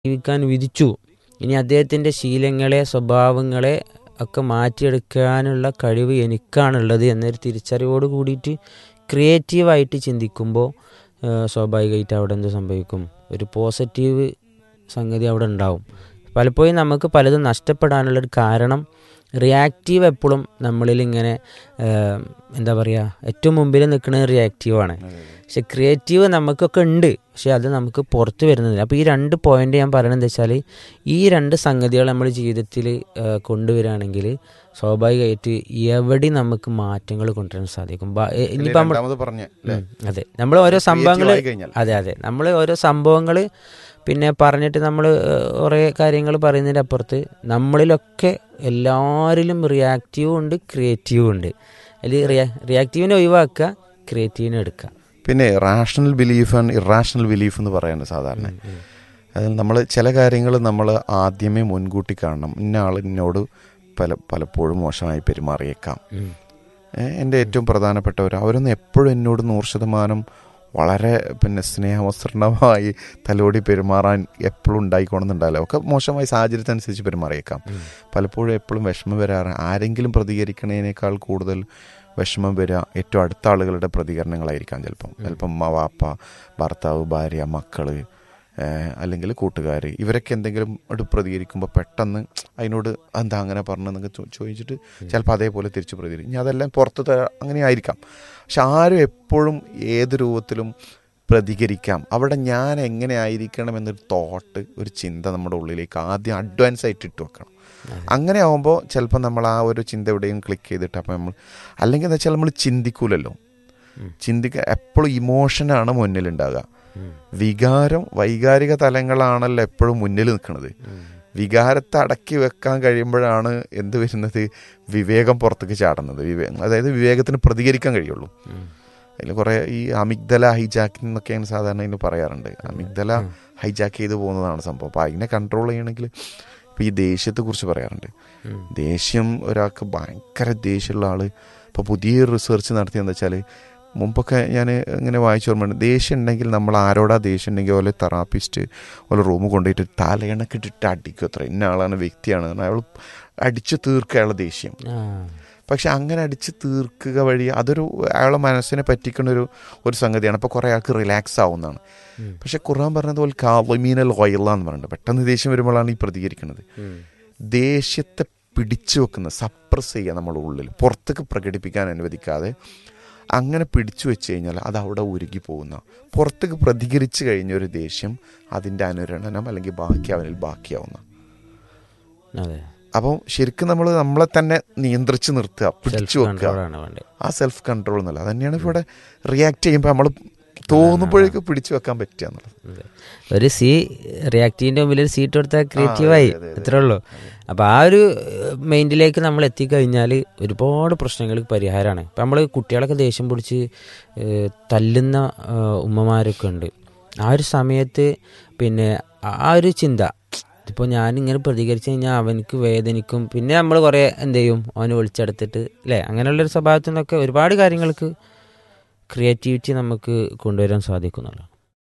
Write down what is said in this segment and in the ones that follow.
ജീവിക്കാൻ വിധിച്ചു ഇനി അദ്ദേഹത്തിൻ്റെ ശീലങ്ങളെ സ്വഭാവങ്ങളെ ഒക്കെ മാറ്റിയെടുക്കാനുള്ള കഴിവ് എനിക്കാണുള്ളത് എന്നൊരു തിരിച്ചറിവോട് കൂടിയിട്ട് ക്രിയേറ്റീവായിട്ട് ചിന്തിക്കുമ്പോൾ സ്വാഭാവികമായിട്ട് അവിടെ എന്ത് സംഭവിക്കും ഒരു പോസിറ്റീവ് സംഗതി അവിടെ ഉണ്ടാവും പലപ്പോഴും നമുക്ക് പലതും നഷ്ടപ്പെടാനുള്ളൊരു കാരണം റിയാക്റ്റീവ് എപ്പോഴും നമ്മളിൽ ഇങ്ങനെ ഏഹ്, എന്താ പറയുക ഏറ്റവും മുമ്പിൽ നിൽക്കുന്നത് റിയാക്റ്റീവാണ് പക്ഷെ ക്രിയേറ്റീവ് നമുക്കൊക്കെ ഉണ്ട് പക്ഷെ അത് നമുക്ക് പുറത്ത് വരുന്നില്ല അപ്പോൾ ഈ രണ്ട് പോയിന്റ് ഞാൻ പറയുന്നത് എന്താ വെച്ചാൽ ഈ രണ്ട് സംഗതികൾ നമ്മൾ ജീവിതത്തിൽ കൊണ്ടുവരികയാണെങ്കിൽ സ്വാഭാവികമായിട്ട് എവിടെ നമുക്ക് മാറ്റങ്ങൾ കൊണ്ടുവരാൻ സാധിക്കും ബ- എ- ഇനിയിപ്പോൾ നമ്മൾ രണ്ടാമത് പറഞ്ഞ അല്ലേ? ഉം, അതെ നമ്മൾ ഓരോ സംഭവങ്ങൾ Creative ആയി കഴിഞ്ഞാൽ. അതെ അതെ നമ്മൾ ഓരോ സംഭവങ്ങൾ പിന്നെ പറഞ്ഞിട്ട് നമ്മൾ കുറേ കാര്യങ്ങൾ പറയുന്നതിൻ്റെ അപ്പുറത്ത് നമ്മളിലൊക്കെ എല്ലാവരിലും റിയാക്റ്റീവും ഉണ്ട് ക്രിയേറ്റീവും ഉണ്ട് അതിൽ റിയാ റിയാക്റ്റീവിനെ ഒഴിവാക്കുക ക്രിയേറ്റീവിനെ എടുക്കുക പിന്നെ rational belief and irrational belief എന്ന് പറയുന്നത് സാധാരണ അതിൽ നമ്മൾ ചില കാര്യങ്ങൾ നമ്മൾ ആദ്യമേ മുൻകൂട്ടി കാണണം ഇന്ന ആൾ എന്നോട് പല പലപ്പോഴും മോശമായി പെരുമാറിയേക്കാം ഉം. ഏഹ് എൻ്റെ ഏറ്റവും പ്രധാനപ്പെട്ടവർ അവരൊന്നും എപ്പോഴും എന്നോട് നൂറ് ശതമാനം വളരെ പിന്നെ സ്നേഹവസ്ത്രണമായി തലോടി പെരുമാറാൻ എപ്പോഴും ഉണ്ടായിക്കോണമെന്നുണ്ടാവില്ല ഒക്കെ മോശമായ സാഹചര്യത്തിനനുസരിച്ച് പെരുമാറിയേക്കാം ഉം. പലപ്പോഴും എപ്പോഴും വിഷമം വരാറ് ആരെങ്കിലും പ്രതികരിക്കണതിനേക്കാൾ കൂടുതൽ വിഷമം വരിക ഏറ്റവും അടുത്ത ആളുകളുടെ പ്രതികരണങ്ങളായിരിക്കാം ചിലപ്പം ചിലപ്പം അമ്മ വാപ്പ ഭർത്താവ് ഭാര്യ മക്കള് ഏഹ് അല്ലെങ്കിൽ കൂട്ടുകാർ ഇവരൊക്കെ എന്തെങ്കിലും ഒരു പ്രതികരിക്കുമ്പോൾ പെട്ടെന്ന് അതിനോട് എന്താ അങ്ങനെ പറഞ്ഞെന്നൊക്കെ ചോ- ചോദിച്ചിട്ട് ചിലപ്പോൾ അതേപോലെ തിരിച്ച് പ്രതികരിക്കും ഇനി അതെല്ലാം പുറത്ത് ത- അങ്ങനെ ആയിരിക്കാം പക്ഷെ ആരും എപ്പോഴും ഏത് രൂപത്തിലും പ്രതികരിക്കാം അവിടെ ഞാൻ എങ്ങനെ ആയിരിക്കണം എന്നൊരു തോട്ട് ഒരു ചിന്ത നമ്മുടെ ഉള്ളിലേക്ക് ആദ്യം അഡ്വാൻസ് ആയിട്ട് ഇട്ട് വെക്കണം അങ്ങനെ ആവുമ്പോൾ ചിലപ്പോൾ നമ്മൾ ആ ഒരു ചിന്ത എവിടെയും ക്ലിക്ക് ചെയ്തിട്ട് അപ്പം നമ്മൾ അല്ലെങ്കിൽ എന്താ വെച്ചാൽ നമ്മൾ ചിന്തിക്കൂലല്ലോ ചിന്തിക്ക എപ്പോഴും ഇമോഷനാണ് മുന്നിലുണ്ടാകുക വികാരം വൈകാരിക തലങ്ങളാണല്ലോ എപ്പോഴും മുന്നിൽ നിൽക്കുന്നത് വികാരത്തെ അടക്കി വെക്കാൻ കഴിയുമ്പോഴാണ് എന്ത് വരുന്നത് വിവേകം പുറത്തേക്ക് ചാടുന്നത് വിവേകം അതായത് വിവേകത്തിന് പ്രതികരിക്കാൻ കഴിയുള്ളൂ അതിൽ കുറേ ഈ അമിഗ്ദല ഹൈജാക്കിംഗ് എന്നൊക്കെയാണ് സാധാരണ ഇതിന് പറയാറുണ്ട് അമിഗ്ദല ഹൈജാക്ക് ചെയ്ത് പോകുന്നതാണ് സംഭവം അപ്പോൾ അതിനെ കൺട്രോൾ ചെയ്യണമെങ്കിൽ ഇപ്പോൾ ഈ ദേഷ്യത്തെക്കുറിച്ച് പറയാറുണ്ട് ദേഷ്യം ഒരാൾക്ക് ഭയങ്കര ദേഷ്യമുള്ള ആൾ ഇപ്പോൾ പുതിയൊരു റിസർച്ച് നടത്തിയെന്ന് വെച്ചാൽ മുമ്പൊക്കെ ഞാൻ ഇങ്ങനെ വായിച്ചു ഓർമ്മയുണ്ട് ദേഷ്യം ഉണ്ടെങ്കിൽ നമ്മൾ ആരോടാ ദേഷ്യം ഉണ്ടെങ്കിൽ ഓലെ തെറാപ്പിസ്റ്റ് ഓലെ റൂം കൊണ്ടുപോയിട്ട് തലയിണക്കിട്ടിട്ട് അടിക്കും അത്ര ഇന്ന ആളാണ് വ്യക്തിയാണ് കാരണം അയാൾ അടിച്ചു തീർക്കുക അയാളെ ദേഷ്യം ആ പക്ഷെ അങ്ങനെ അടിച്ച് തീർക്കുക വഴി അതൊരു അയാളെ മനസ്സിനെ പറ്റിക്കുന്ന ഒരു ഒരു സംഗതിയാണ് അപ്പോൾ കുറേ ആൾക്ക് റിലാക്സ് ആവുന്നതാണ് പക്ഷെ ഖുർആൻ പറഞ്ഞതുപോലെ കാവമീനൽ ഓയില്ല എന്ന് പറയുന്നുണ്ട് പെട്ടെന്ന് ദേഷ്യം വരുമ്പോഴാണ് ഈ പ്രതികരിക്കുന്നത് ദേഷ്യത്തെ പിടിച്ചു വെക്കുന്ന സപ്രസ് ചെയ്യുക നമ്മുടെ ഉള്ളിൽ പുറത്തേക്ക് പ്രകടിപ്പിക്കാൻ അനുവദിക്കാതെ അങ്ങനെ പിടിച്ചു വെച്ച് കഴിഞ്ഞാൽ അത് അവിടെ ഉരുകി പോകുന്ന പുറത്തേക്ക് പ്രതികരിച്ചു കഴിഞ്ഞ ഒരു ദേഷ്യം അതിൻ്റെ അനുരണനം അല്ലെങ്കിൽ ബാക്കി അവനിൽ ബാക്കിയാവുന്ന അതെ അപ്പം ശരിക്കും നമ്മൾ നമ്മളെ തന്നെ നിയന്ത്രിച്ച് നിർത്തുക പിടിച്ചു സെൽഫ് വെക്കുക കൺട്രോളാണ് വേണ്ടത് ആ സെൽഫ് കൺട്രോൾ എന്നല്ല അത് തന്നെയാണ് ഇവിടെ റിയാക്ട് ചെയ്യുമ്പോൾ നമ്മൾ തോന്നുമ്പോഴേക്ക് പിടിച്ചു വെക്കാൻ പറ്റുക എന്നുള്ളത് അതെ. ഒരു സി റിയാക്റ്റീവിന്റെ മുമ്പിൽ ഒരു സീറ്റ് കൊടുത്താൽ ക്രിയേറ്റീവായി അതെ, അതെ, അത്രേ ഉള്ളൂ അപ്പോൾ ആ ഒരു മൈൻഡിലേക്ക് നമ്മൾ എത്തിക്കഴിഞ്ഞാൽ ഒരുപാട് പ്രശ്നങ്ങൾക്ക് പരിഹാരമാണ് ഇപ്പം നമ്മൾ കുട്ടികളൊക്കെ ദേഷ്യം പിടിച്ച് ഏഹ്, തല്ലുന്ന ഏഹ്, ഉമ്മമാരൊക്കെ ഉണ്ട് ആ ഒരു സമയത്ത് പിന്നെ ആ ഒരു ചിന്ത ഇപ്പോൾ ഞാനിങ്ങനെ പ്രതികരിച്ചു കഴിഞ്ഞാൽ അവനക്ക് വേദനിക്കും പിന്നെ നമ്മൾ കുറേ എന്ത് ചെയ്യും അവന് വിളിച്ചെടുത്തിട്ട് അല്ലേ അങ്ങനെയുള്ളൊരു സ്വഭാവത്തിൽ നിന്നൊക്കെ ഒരുപാട് കാര്യങ്ങൾക്ക് ക്രിയേറ്റിവിറ്റി നമുക്ക് കൊണ്ടുവരാൻ സാധിക്കുന്നുള്ളൂ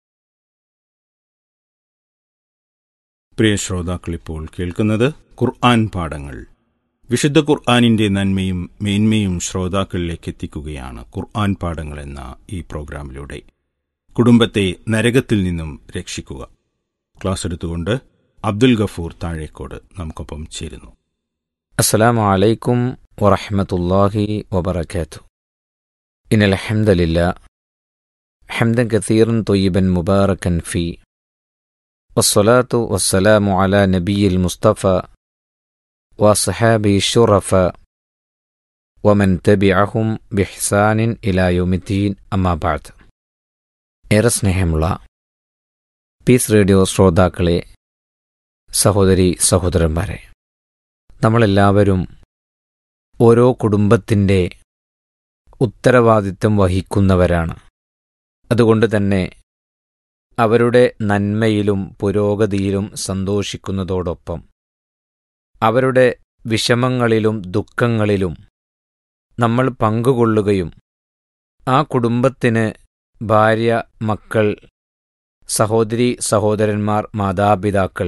പ്രിയ ശ്രോതാക്കൾ ഇപ്പോൾ കേൾക്കുന്നത് ഖുർആൻ പാഠങ്ങൾ വിശുദ്ധ ഖുർആാനിന്റെ നന്മയും മേന്മയും ശ്രോതാക്കളിലേക്ക് എത്തിക്കുകയാണ് ഖുർആൻ പാഠങ്ങൾ എന്ന ഈ പ്രോഗ്രാമിലൂടെ കുടുംബത്തെ നരകത്തിൽ നിന്നും രക്ഷിക്കുക ക്ലാസ് എടുത്തുകൊണ്ട് അബ്ദുൽ ഗഫൂർ താഴേക്കോട് നമുക്കൊപ്പം ചേരുന്നു السلام عليكم ورحمة الله وبركاته إن الحمد لله حمدا كثيرا طيبا مباركا فيه والصلاة والسلام على نبي المصطفى وصحابه الشرفاء ومن تبعهم بإحسان إلى يوم الدين أما بعد ഏറെ സ്നേഹമുള്ള പീസ് റേഡിയോ ശ്രോതാക്കളെ സഹോദരി സഹോദരന്മാരെ നമ്മളെല്ലാവരും ഓരോ കുടുംബത്തിൻ്റെ ഉത്തരവാദിത്വം വഹിക്കുന്നവരാണ് അതുകൊണ്ട് തന്നെ അവരുടെ നന്മയിലും പുരോഗതിയിലും സന്തോഷിക്കുന്നതോടൊപ്പം അവരുടെ വിഷമങ്ങളിലും ദുഃഖങ്ങളിലും നമ്മൾ പങ്കുകൊള്ളുകയും ആ കുടുംബത്തിന് ഭാര്യ മക്കൾ സഹോദരി സഹോദരന്മാർ മാതാപിതാക്കൾ